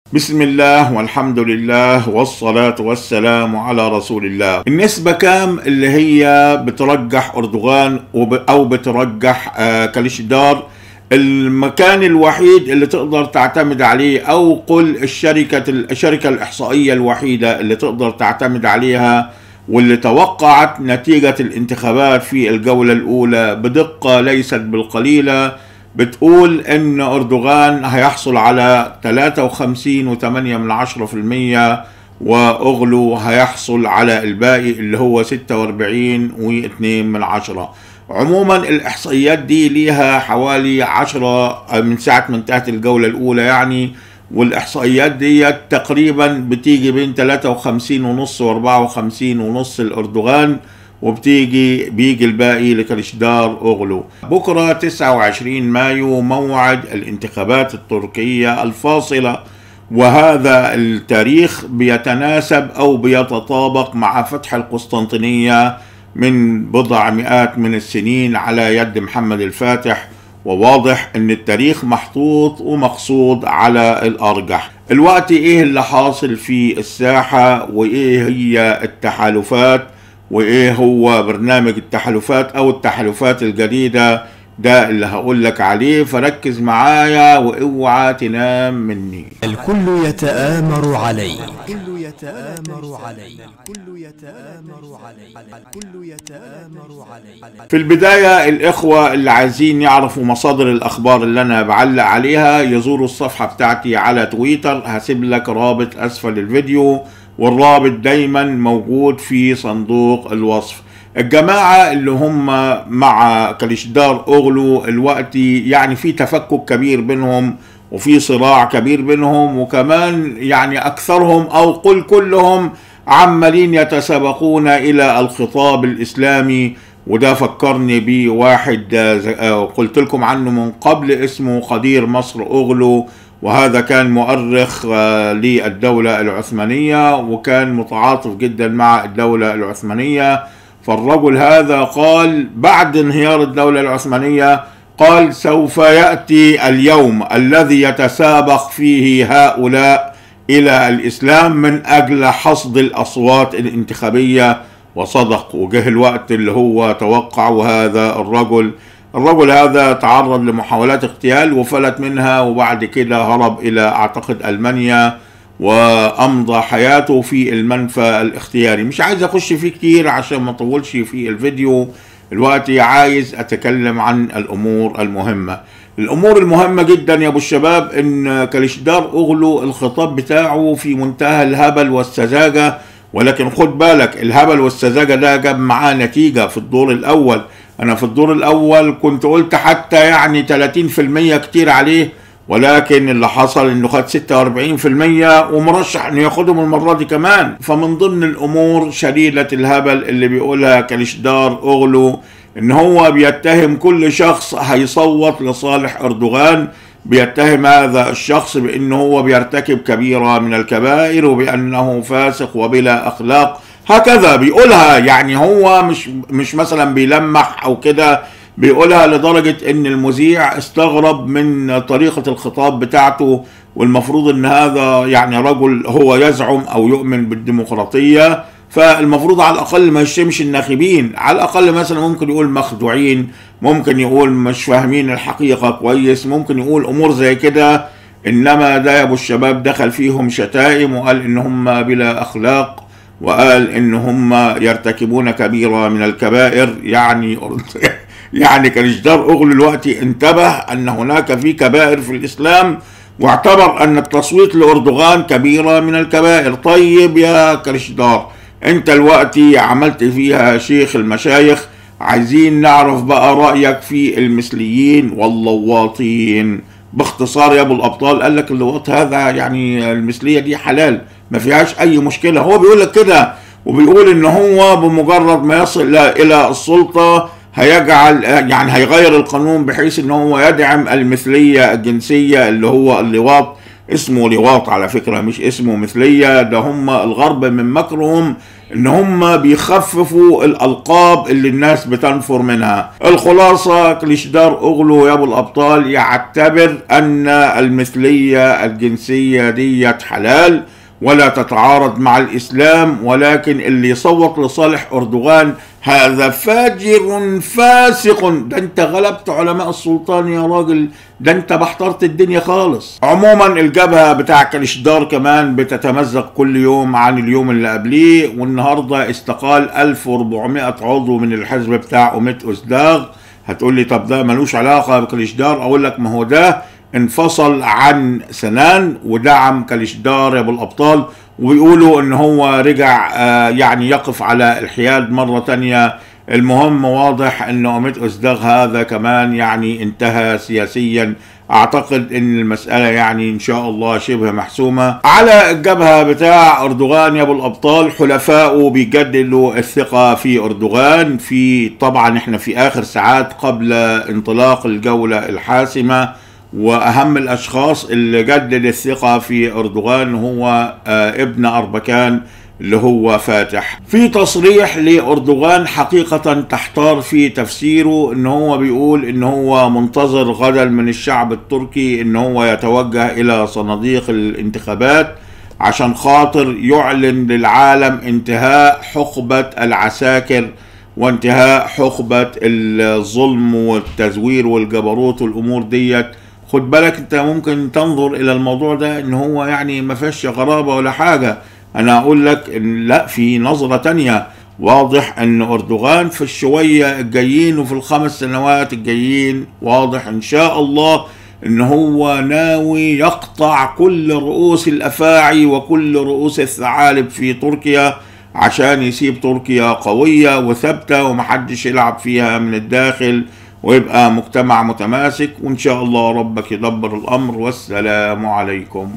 بسم الله والحمد لله والصلاة والسلام على رسول الله النسبة كام اللي هي بترجح أردوغان وب- أو بترجح آه، كليشدار المكان الوحيد اللي تقدر تعتمد عليه أو قل الشركة الشركة الإحصائية الوحيدة اللي تقدر تعتمد عليها واللي توقعت نتيجة الانتخابات في الجولة الأولى بدقة ليست بالقليلة بتقول ان اردوغان هيحصل على 53.8 من عشرة في المية واغلو هيحصل على الباقي اللي هو 46.2 من عشرة عموما الاحصائيات دي ليها حوالي 10 من ساعة ما انتهت الجولة الاولى يعني والاحصائيات دي تقريبا بتيجي بين 53 ونص و54 ونص الاردوغان وبتيجي بيجي الباقي لكليشدار اوغلو بكره 29 مايو موعد الانتخابات التركيه الفاصله وهذا التاريخ بيتناسب او بيتطابق مع فتح القسطنطينيه من بضع مئات من السنين على يد محمد الفاتح وواضح ان التاريخ محطوط ومقصود على الارجح الوقت ايه اللي حاصل في الساحه وايه هي التحالفات وايه هو برنامج التحالفات او التحالفات الجديده ده اللي هقول لك عليه فركز معايا واوعى تنام مني الكل يتآمر علي الكل يتآمر علي الكل يتآمر علي الكل يتآمر علي في البداية الإخوة اللي عايزين يعرفوا مصادر الأخبار اللي أنا بعلق عليها يزوروا الصفحة بتاعتي على تويتر هسيب لك رابط أسفل الفيديو والرابط دايما موجود في صندوق الوصف الجماعة اللي هم مع كليشدار أغلو الوقت يعني في تفكك كبير بينهم وفي صراع كبير بينهم وكمان يعني أكثرهم أو قل كلهم عمالين يتسابقون إلى الخطاب الإسلامي وده فكرني بواحد آه، ز- آه، قلت لكم عنه من قبل اسمه قدير مصر أغلو وهذا كان مؤرخ آه، للدولة العثمانية وكان متعاطف جدا مع الدولة العثمانية فالرجل هذا قال بعد انهيار الدولة العثمانية قال سوف يأتي اليوم الذي يتسابق فيه هؤلاء إلى الإسلام من أجل حصد الأصوات الانتخابية وصدق وجه الوقت اللي هو توقع هذا الرجل الرجل هذا تعرض لمحاولات اغتيال وفلت منها وبعد كده هرب إلى أعتقد ألمانيا وأمضى حياته في المنفى الاختياري مش عايز أخش فيه كتير عشان ما أطولش في الفيديو الوقت عايز أتكلم عن الأمور المهمة الأمور المهمة جدا يا أبو الشباب إن كاليشدار أغلو الخطاب بتاعه في منتهى الهبل والسذاجة ولكن خد بالك الهبل والسذاجة ده جاب معاه نتيجة في الدور الأول أنا في الدور الأول كنت قلت حتى يعني 30% كتير عليه ولكن اللي حصل انه خد 46% ومرشح انه ياخدهم المره دي كمان فمن ضمن الامور شديده الهبل اللي بيقولها كاليشدار اغلو ان هو بيتهم كل شخص هيصوت لصالح اردوغان بيتهم هذا الشخص بانه هو بيرتكب كبيره من الكبائر وبانه فاسق وبلا اخلاق هكذا بيقولها يعني هو مش مش مثلا بيلمح او كده بيقولها لدرجة ان المذيع استغرب من طريقة الخطاب بتاعته والمفروض ان هذا يعني رجل هو يزعم او يؤمن بالديمقراطية فالمفروض على الاقل ما يشتمش الناخبين على الاقل مثلا ممكن يقول مخدوعين ممكن يقول مش فاهمين الحقيقة كويس ممكن يقول امور زي كده انما ده يا ابو الشباب دخل فيهم شتائم وقال ان هم بلا اخلاق وقال ان هم يرتكبون كبيرة من الكبائر يعني يعني كالجدار اغلو الوقت انتبه ان هناك في كبائر في الاسلام واعتبر ان التصويت لاردوغان كبيرة من الكبائر طيب يا كرشدار انت الوقت عملت فيها شيخ المشايخ عايزين نعرف بقى رأيك في المثليين واللواطين باختصار يا ابو الابطال قال لك اللواط هذا يعني المثلية دي حلال ما فيهاش اي مشكلة هو بيقول لك كده وبيقول ان هو بمجرد ما يصل الى السلطة هيجعل يعني هيغير القانون بحيث ان هو يدعم المثلية الجنسية اللي هو اللواط اسمه لواط على فكرة مش اسمه مثلية ده هم الغرب من مكرهم ان هم بيخففوا الالقاب اللي الناس بتنفر منها الخلاصة كليشدار اغلو يا ابو الابطال يعتبر ان المثلية الجنسية ديت حلال ولا تتعارض مع الاسلام ولكن اللي يصوت لصالح اردوغان هذا فاجر فاسق ده انت غلبت علماء السلطان يا راجل ده انت بحترت الدنيا خالص عموما الجبهة بتاع كليشدار كمان بتتمزق كل يوم عن اليوم اللي قبليه والنهاردة استقال 1400 عضو من الحزب بتاع أوميت أوزداغ هتقول لي طب ده ملوش علاقة بكليشدار اقول لك ما هو ده انفصل عن سنان ودعم كاليشدار يا ابو الابطال ويقولوا ان هو رجع آه يعني يقف على الحياد مرة تانية المهم واضح ان اوميت ازدغ هذا كمان يعني انتهى سياسيا اعتقد ان المسألة يعني ان شاء الله شبه محسومة على الجبهة بتاع اردوغان يا ابو الابطال حلفائه بيجددوا الثقة في اردوغان في طبعا احنا في اخر ساعات قبل انطلاق الجولة الحاسمة واهم الاشخاص اللي جدد الثقه في اردوغان هو آه ابن اربكان اللي هو فاتح في تصريح لاردوغان حقيقه تحتار في تفسيره ان هو بيقول ان هو منتظر غدا من الشعب التركي ان هو يتوجه الى صناديق الانتخابات عشان خاطر يعلن للعالم انتهاء حقبه العساكر وانتهاء حقبه الظلم والتزوير والجبروت والامور ديت خد بالك انت ممكن تنظر الى الموضوع ده ان هو يعني ما فيهاش غرابة ولا حاجة انا اقول لك ان لا في نظرة تانية واضح ان اردوغان في الشوية الجايين وفي الخمس سنوات الجايين واضح ان شاء الله ان هو ناوي يقطع كل رؤوس الافاعي وكل رؤوس الثعالب في تركيا عشان يسيب تركيا قوية وثابتة ومحدش يلعب فيها من الداخل ويبقى مجتمع متماسك وإن شاء الله ربك يدبر الأمر والسلام عليكم